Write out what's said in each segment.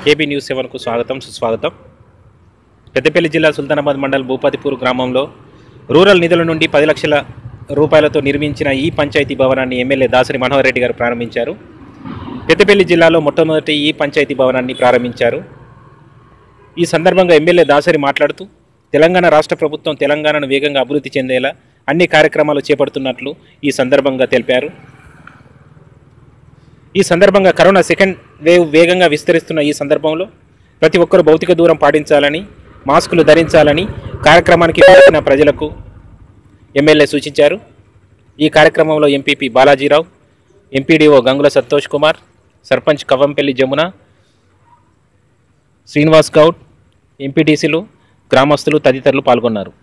KB news సెవెన్కు స్వాగతం సుస్వాగతం పెద్దపల్లి జిల్లా సుల్తానాబాద్ మండల్ భూపతిపూర్ గ్రామంలో రూరల్ నిధుల నుండి పది లక్షల రూపాయలతో నిర్మించిన ఈ పంచాయతీ భవనాన్ని ఎమ్మెల్యే దాసరి మనోహర్ రెడ్డి గారు ప్రారంభించారు పెద్దపల్లి జిల్లాలో మొట్టమొదటి ఈ పంచాయతీ భవనాన్ని ప్రారంభించారు ఈ సందర్భంగా ఎమ్మెల్యే దాసరి మాట్లాడుతూ తెలంగాణ రాష్ట్ర ప్రభుత్వం తెలంగాణను వేగంగా అభివృద్ధి చెందేలా అన్ని కార్యక్రమాలు చేపడుతున్నట్లు ఈ సందర్భంగా తెలిపారు ఈ సందర్భంగా కరోనా సెకండ్ వేవ్ వేగంగా విస్తరిస్తున్న ఈ సందర్భంలో ప్రతి ఒక్కరూ భౌతిక దూరం పాటించాలని మాస్కులు ధరించాలని కార్యక్రమానికి వచ్చిన ప్రజలకు ఎమ్మెల్యే సూచించారు ఈ కార్యక్రమంలో ఎంపీపీ బాలాజీరావు ఎంపీడీఓ గంగుల సంతోష్ కుమార్ సర్పంచ్ కవ్వంపల్లి జమున శ్రీనివాస్ గౌడ్ ఎంపీటీసీలు గ్రామస్తులు తదితరులు పాల్గొన్నారు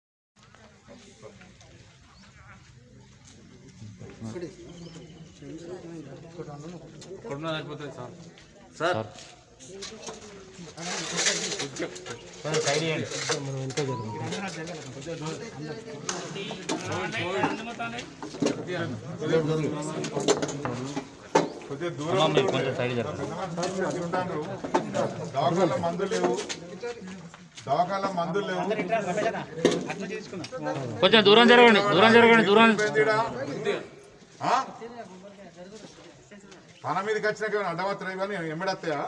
కొద్దిగా దూరం ఉంటాను దవాఖాన మందులు లేవు దవాఖాన మందులు లేవు కొంచెం దూరం జరగండి దూరం జరగండి దూరం ఏందిడా? ఆ? పన మీదకి వచ్చినాక అడ్డవత్ర ఇవన్నీ ఎమ్మడత్తాయా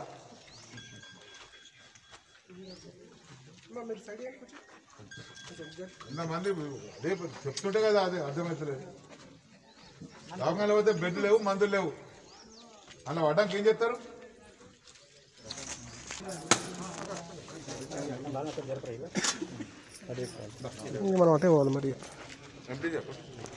ఇంతమంది రేపు చెప్తుంటే కదా అదే అర్థమవుతలేదు దవాఖానలో పోతే బెడ్ లేవు మందులు లేవు అలా పడ్డానికి ఏం చేస్తారు మనం అటే పోవాలి మరి ఎంపీ చెప్పు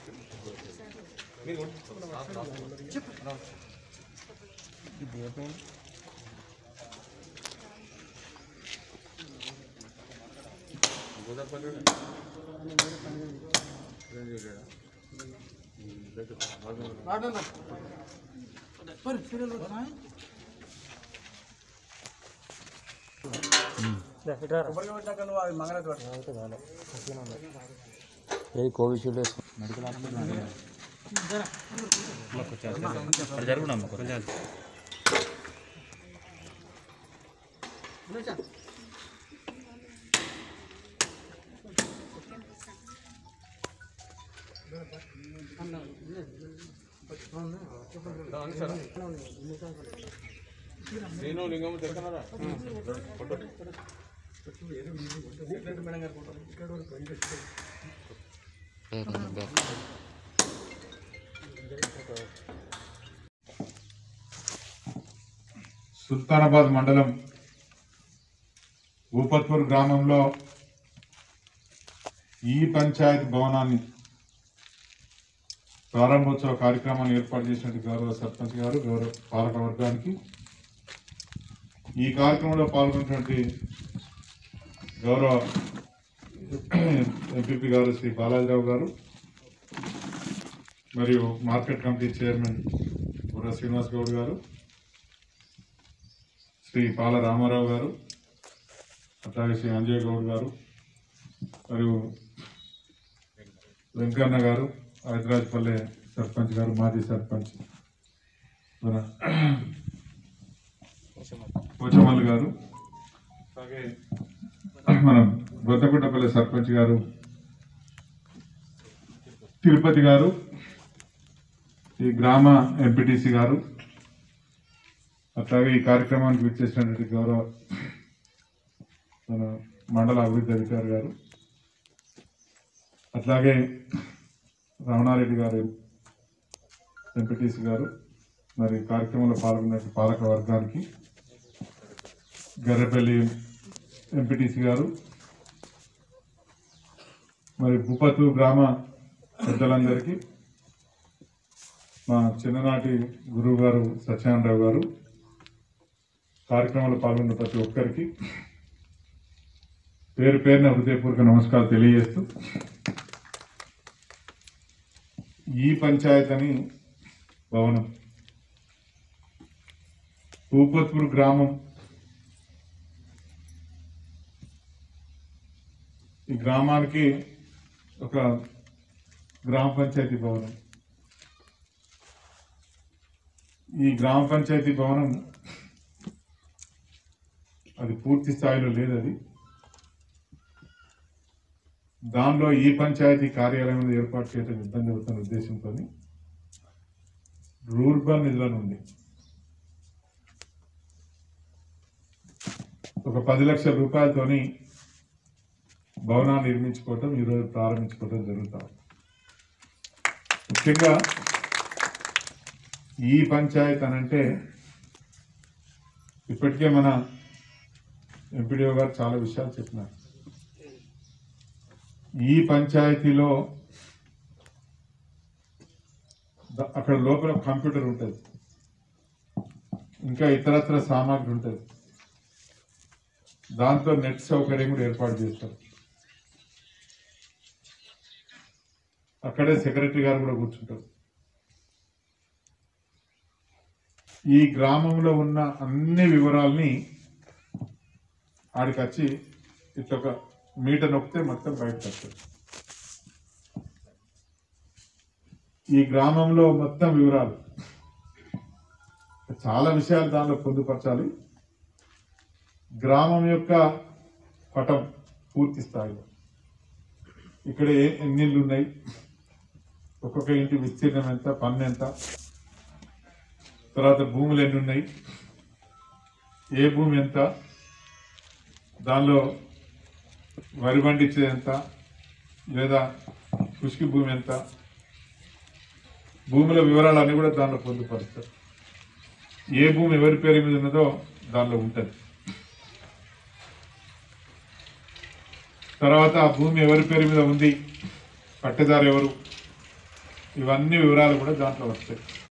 ఏ కోవిషీల్డ్ మెడికల్ హాస్పిటల్ జరుగునమ్మా కొంచెం సుల్తానాబాద్ మండలం భూపత్పూర్ గ్రామంలో ఈ పంచాయతీ భవనాన్ని ప్రారంభోత్సవ కార్యక్రమాన్ని ఏర్పాటు చేసినట్టు గౌరవ సర్పంచ్ గారు గౌరవ పాలక వర్గానికి ఈ కార్యక్రమంలో పాల్గొన్నటువంటి గౌరవ ఎంపీపీ గారు శ్రీ బాలాజీరావు గారు మరియు మార్కెట్ కమిటీ చైర్మన్ బుర్ర శ్రీనివాస్ గౌడ్ గారు శ్రీ పాల రామారావు గారు అట్లాగే శ్రీ అంజయ్ గౌడ్ గారు మరియు వెంకన్న గారు హైదరాబాద్పల్లె సర్పంచ్ గారు మాజీ సర్పంచ్ మన పోచమల్లి గారు అలాగే మన బొద్దగుట్టపల్లి సర్పంచ్ గారు తిరుపతి గారు ఈ గ్రామ ఎంపీటీసీ గారు అట్లాగే ఈ కార్యక్రమానికి విచ్చేసినటువంటి గౌరవ మన మండల అభివృద్ధి అధికారి గారు అట్లాగే రమణారెడ్డి గారు ఎంపీటీసీ గారు మరి ఈ కార్యక్రమంలో పాల్గొన్న పాలక వర్గానికి గర్రెపల్లి ఎంపీటీసీ గారు మరి భూపతు గ్రామ పెద్దలందరికీ మా చిన్ననాటి గురువు గారు సత్యనారాయణరావు గారు కార్యక్రమంలో పాల్గొన్న ప్రతి ఒక్కరికి పేరు పేరున హృదయపూర్వక నమస్కారాలు తెలియజేస్తూ ఈ పంచాయత్ అని భవనం భూపత్పూర్ గ్రామం ఈ గ్రామానికి ఒక గ్రామ పంచాయతీ భవనం ఈ గ్రామ పంచాయతీ భవనం అది పూర్తి స్థాయిలో లేదు అది దానిలో ఈ పంచాయతీ కార్యాలయం అనేది ఏర్పాటు చేయడం ఇబ్బంది అవుతున్న ఉద్దేశంతో రూర్బన్ నిధుల నుండి ఒక పది లక్షల రూపాయలతోని భవనాన్ని నిర్మించుకోవటం ఈరోజు ప్రారంభించుకోవటం జరుగుతాం ముఖ్యంగా ఈ పంచాయత్ అనంటే ఇప్పటికే మన ఎంపీడీఓ గారు చాలా విషయాలు చెప్పినారు ఈ పంచాయతీలో ద- అక్కడ లోపల కంప్యూటర్ ఉంటుంది ఇంకా ఇతరత్ర సామాగ్రి ఉంటుంది దాంతో నెట్ సౌకర్యం కూడా ఏర్పాటు చేస్తారు అక్కడే సెక్రటరీ గారు కూడా కూర్చుంటారు ఈ గ్రామంలో ఉన్న అన్ని వివరాల్ని ఆడికి వచ్చి ఇట్లా ఒక మీటర్ నొక్కితే మొత్తం బయటకు వస్తుంది ఈ గ్రామంలో మొత్తం వివరాలు చాలా విషయాలు దానిలో పొందుపరచాలి గ్రామం యొక్క పటం పూర్తి స్థాయిలో ఇక్కడ ఏ ఎన్ని ఇళ్ళు ఉన్నాయి ఒక్కొక్క ఇంటి విస్తీర్ణం ఎంత పన్ను ఎంత తర్వాత భూములు ఎన్ని ఉన్నాయి ఏ భూమి ఎంత దానిలో వరి పండించేది ఎంత లేదా కృషికి భూమి ఎంత భూముల వివరాలన్నీ కూడా దానిలో పొందుపరుస్తారు ఏ భూమి ఎవరి పేరు మీద ఉన్నదో దానిలో ఉంటుంది తర్వాత ఆ భూమి ఎవరి పేరు మీద ఉంది పట్టేదారు ఎవరు ఇవన్నీ వివరాలు కూడా దాంట్లో వస్తాయి